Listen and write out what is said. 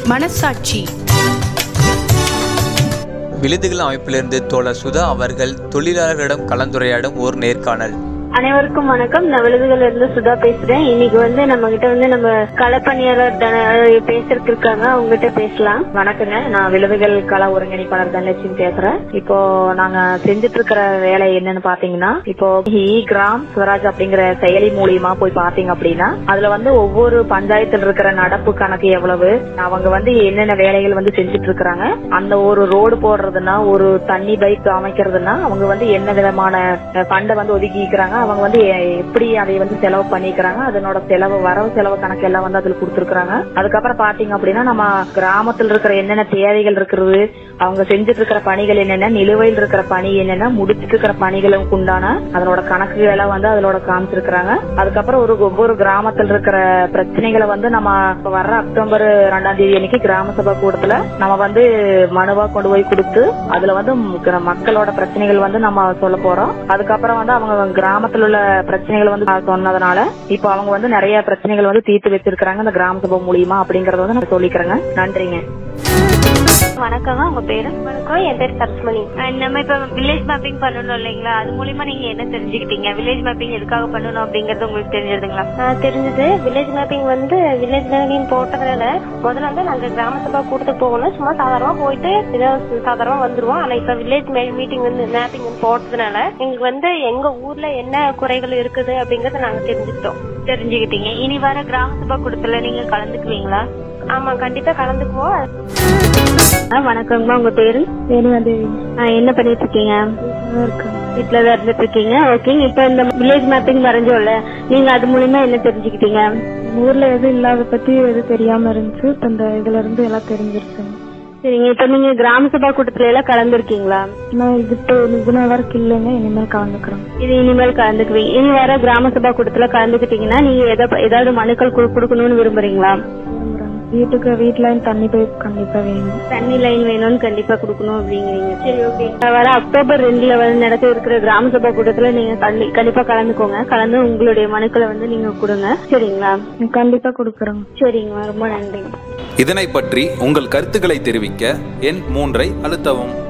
மனசாட்சி விழுதுகள் அமைப்பிலிருந்து தோழர் சுதா அவர்கள் தொழிலாளர்களிடம் கலந்துரையாடும் ஒரு நேர்காணல் அனைவருக்கும் வணக்கம் நான் விழுதுகள்ல இருந்து சுதா பேசுறேன் இன்னைக்கு வந்து நம்ம கிட்ட வந்து நம்ம களப்பணியாளர் தன- பேசுறதுக்கு இருக்காங்க அவங்க கிட்ட பேசலாம் வணக்கங்க நான் விழுதுகள் கள ஒருங்கிணைப்பாளர் தனலட்சுமி பேசுறேன் இப்போ நாங்க செஞ்சுட்டு இருக்கிற வேலை என்னன்னு பாத்தீங்கன்னா இப்போ இ கிராம் ஸ்வராஜ் அப்படிங்கிற செயலி மூலியமா போய் பாத்தீங்க அப்படின்னா அதுல வந்து ஒவ்வொரு பஞ்சாயத்துல இருக்கிற நடப்பு கணக்கு எவ்வளவு அவங்க வந்து என்னென்ன வேலைகள் வந்து செஞ்சுட்டு இருக்கிறாங்க அந்த ஒரு ரோடு போடுறதுன்னா ஒரு தண்ணி பைக் அமைக்கிறதுனா அவங்க வந்து என்ன விதமான ஃபண்டை வந்து ஒதுக்கிக்கிறாங்க அவங்க வந்து எ- எப்படி அதை வந்து செலவு பண்ணிக்கிறாங்க அதனோட செலவு வரவு செலவு கணக்கு எல்லாம் வந்து அதுல கொடுத்துருக்காங்க அதுக்கப்புறம் பாத்தீங்க அப்படின்னா நம்ம கிராமத்துல இருக்கிற என்னென்ன தேவைகள் இருக்கிறது அவங்க செஞ்சுட்டு இருக்கிற பணிகள் என்னென்ன நிலுவையில் இருக்கிற பணி என்னென்ன முடிச்சிட்டு இருக்கிற பணிகளுக்கு உண்டான அதனோட கணக்குகள் எல்லாம் வந்து அதனோட காமிச்சிருக்கிறாங்க அதுக்கப்புறம் ஒரு ஒவ்வொரு கிராமத்தில் இருக்கிற பிரச்சனைகளை வந்து நம்ம இப்ப வர்ற அக்டோபர் ரெண்டாம் தேதி அன்னைக்கு கிராம சபை கூட்டத்துல நம்ம வந்து மனுவா கொண்டு போய் கொடுத்து அதுல வந்து ம- மக்களோட பிரச்சனைகள் வந்து நம்ம சொல்ல போறோம் அதுக்கப்புறம் வந்து அவங்க கிராமத்துல உள்ள பிரச்சனைகள் வந்து சொன்னதுனால இப்போ அவங்க வந்து நிறைய பிரச்சனைகள் வந்து தீர்த்து வச்சிருக்காங்க இந்த கிராம சபை மூலியமா அப்படிங்கறத வந்து நான் சொல்லிக்கிறேங்க நன்றிங்க வணக்கங்க உங்க பேரு வணக்கம் என் பேர் சரஸ்மணி நம்ம இப்ப வில்லேஜ் மேப்பிங் பண்ணணும் இல்லைங்களா அது மூலியமா நீங்க என்ன தெரிஞ்சுக்கிட்டீங்க வில்லேஜ் மேப்பிங் எதுக்காக பண்ணணும் அப்படிங்கறது உங்களுக்கு தெரிஞ்சதுங்களா ஆஹ் தெரிஞ்சது வில்லேஜ் மேப்பிங் வந்து வில்லேஜ் மேப்பிங் போட்டதுனால முதல்ல வந்து நாங்க கிராம சபா கூட்டத்துக்கு போகணும் சும்மா சாதாரணமா போயிட்டு ஏதோ சாதாரணமா வந்துருவோம் ஆனா இப்ப வில்லேஜ் மீட்டிங் வந்து மேப்பிங் வந்து போட்டதுனால எங்களுக்கு வந்து எங்க ஊர்ல என்ன குறைகள் இருக்குது அப்படிங்கறத நாங்க தெரிஞ்சுக்கிட்டோம் தெரிஞ்சுக்கிட்டீங்க இனி வர கிராம சபா கூட்டத்துல நீங்க கலந்துக்குவீங்களா ஆமா கண்டிப்பா கலந்துக்குவோம் வணக்கங்கம்மா உங்க பேரு என்ன பண்ணிட்டு இருக்கீங்க வீட்டுல தான் இருந்துட்டு இருக்கீங்க ஓகே இப்ப இந்த வில்லேஜ் மேப்பிங் வரைஞ்சோம்ல நீங்க அது மூலியமா என்ன தெரிஞ்சுக்கிட்டீங்க ஊர்ல எதுவும் இல்லாத பத்தி எதுவும் தெரியாம இருந்துச்சு இப்ப இந்த இதுல இருந்து எல்லாம் தெரிஞ்சிருச்சு சரிங்க இப்ப நீங்க கிராம சபா கூட்டத்துல எல்லாம் கலந்துருக்கீங்களா நான் இது இப்போ இது வரைக்கும் இல்லைங்க இனிமேல் கலந்துக்கிறேன் இது இனிமேல் கலந்துக்குவீங்க இனி வர கிராம சபா கூட்டத்துல கலந்துக்கிட்டீங்கன்னா நீங்க எத- ஏதாவது மனுக்கள் கு- கொடுக்கணும்னு விரும்புறீங்களா விரும்புறேன் வீட்டுக்கு வீட்டுல தண்ணி பைப் கண்டிப்பா வேணும் தண்ணி லைன் வேணும்னு கண்டிப்பா கொடுக்கணும் அப்படிங்கிறீங்க சரி ஓகே வர அக்டோபர் ரெண்டுல வந்து நடக்க இருக்கிற கிராம சபா கூட்டத்துல நீங்க கண்டி- கண்டிப்பா கலந்துக்கோங்க கலந்து உங்களுடைய மனுக்களை வந்து நீங்க கொடுங்க சரிங்களா கண்டிப்பா கொடுக்குறேன் சரிங்கம்மா ரொம்ப நன்றிங்க இதனை பற்றி உங்கள் கருத்துக்களை தெரிவிக்க எண் மூன்றை அழுத்தவும்